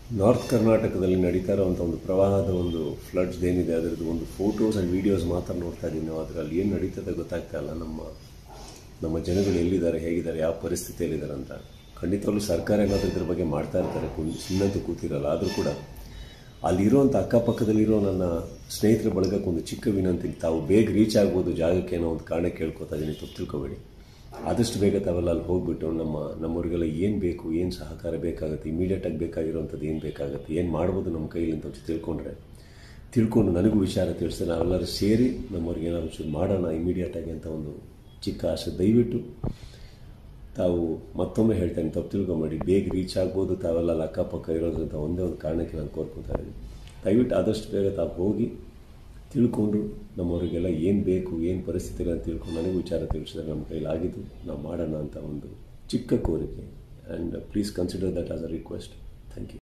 north ಕರ್ನಾಟಕದಲ್ಲಿ ನಡೀತಾ ಇರುವಂಥ ಒಂದು ಪ್ರವಾಹದ ಒಂದು ಫ್ಲಡ್ಸ್ ಏನಿದೆ ಅದರದ್ದು ಒಂದು ಫೋಟೋಸ್ ಆ್ಯಂಡ್ ವೀಡಿಯೋಸ್ ಮಾತ್ರ ನೋಡ್ತಾ ಇದ್ದೀನಿ ನಾವು ಅದರಲ್ಲಿ ಏನು ನಡೀತದೆ ಗೊತ್ತಾಗ್ತಾ ಇಲ್ಲ ನಮ್ಮ ನಮ್ಮ ಜನಗಳು ಎಲ್ಲಿದ್ದಾರೆ ಹೇಗಿದ್ದಾರೆ ಯಾವ ಪರಿಸ್ಥಿತಿಯಲ್ಲಿದ್ದಾರೆ ಅಂತ ಖಂಡಿತವಾಗ್ಲೂ ಸರ್ಕಾರ ಏನಾದರೂ ಇದ್ರ ಬಗ್ಗೆ ಮಾಡ್ತಾ ಇರ್ತಾರೆ ಕು- ಸುಮ್ಮನಂತೂ ಕೂತಿರಲ್ಲ ಆದರೂ ಕೂಡ ಅಲ್ಲಿರುವಂಥ ಅಕ್ಕಪಕ್ಕದಲ್ಲಿರೋ ನನ್ನ ಸ್ನೇಹಿತರ ಬಳಗಕ್ಕೆ ಒಂದು ಚಿಕ್ಕ ವಿನಂತಿ ತಾವು ಬೇಗ ರೀಚ್ ಆಗ್ಬೋದು ಜಾಗಕ್ಕೆ ಅನ್ನೋ ಒಂದು ಕಾರಣ ಕೇಳ್ಕೊತಾ ಇದ್ದೀನಿ ತಪ್ಪು ತಿಳ್ಕೊಬೇಡಿ ಆದಷ್ಟು ಬೇಗ ತಾವೆಲ್ಲ ಅಲ್ಲಿ ಹೋಗ್ಬಿಟ್ಟು ನಮ್ಮ ನಮ್ಮವ್ರಿಗೆಲ್ಲ ಏನು ಬೇಕು ಏನು ಸಹಕಾರ ಬೇಕಾಗುತ್ತೆ ಇಮಿಡಿಯೇಟಾಗಿ ಬೇಕಾಗಿರೋವಂಥದ್ದು ಏನು ಬೇಕಾಗುತ್ತೆ ಏನು ಮಾಡ್ಬೋದು ನಮ್ಮ ಕೈಲಿ ಅಂತ ಒಂಚೂರು ತಿಳ್ಕೊಂಡ್ರೆ ತಿಳ್ಕೊಂಡು ನನಗೂ ವಿಚಾರ ತಿಳಿಸಿ ನಾವೆಲ್ಲರೂ ಸೇರಿ ನಮ್ಮವ್ರಿಗೆ ಏನಾದ್ರು ಒಂಚೂರು ಮಾಡೋಣ ಇಮಿಡಿಯೇಟಾಗಿ ಅಂತ ಒಂದು ಚಿಕ್ಕ ಆಸೆ ದಯವಿಟ್ಟು ತಾವು ಮತ್ತೊಮ್ಮೆ ಹೇಳ್ತೇನೆ ತಪ್ಪು ತಿಳ್ಕೊಂಬೇಡಿ ಬೇಗ ರೀಚ್ ಆಗ್ಬೋದು ತಾವೆಲ್ಲ ಅಲ್ಲಿ ಅಕ್ಕಪಕ್ಕ ಇರೋದ್ರಿಂದ ಒಂದೇ ಒಂದು ಕಾರಣಕ್ಕೆ ನಾನು ಕೋರ್ಕೊತಾ ಇದ್ದೀನಿ ದಯವಿಟ್ಟು ಆದಷ್ಟು ಬೇಗ ತಾವು ಹೋಗಿ ತಿಳ್ಕೊಂಡು ನಮ್ಮವರಿಗೆಲ್ಲ ಏನು ಬೇಕು ಏನು ಪರಿಸ್ಥಿತಿ ಅಂತ ತಿಳ್ಕೊಂಡು ನನಗೂ ವಿಚಾರ ತಿಳಿಸಿದ್ರೆ ನಮ್ಮ ಕೈಲಿ ಆಗಿದ್ದು ನಾವು ಮಾಡೋಣ ಅಂತ ಒಂದು ಚಿಕ್ಕ ಕೋರಿಕೆ and please consider that as a request thank you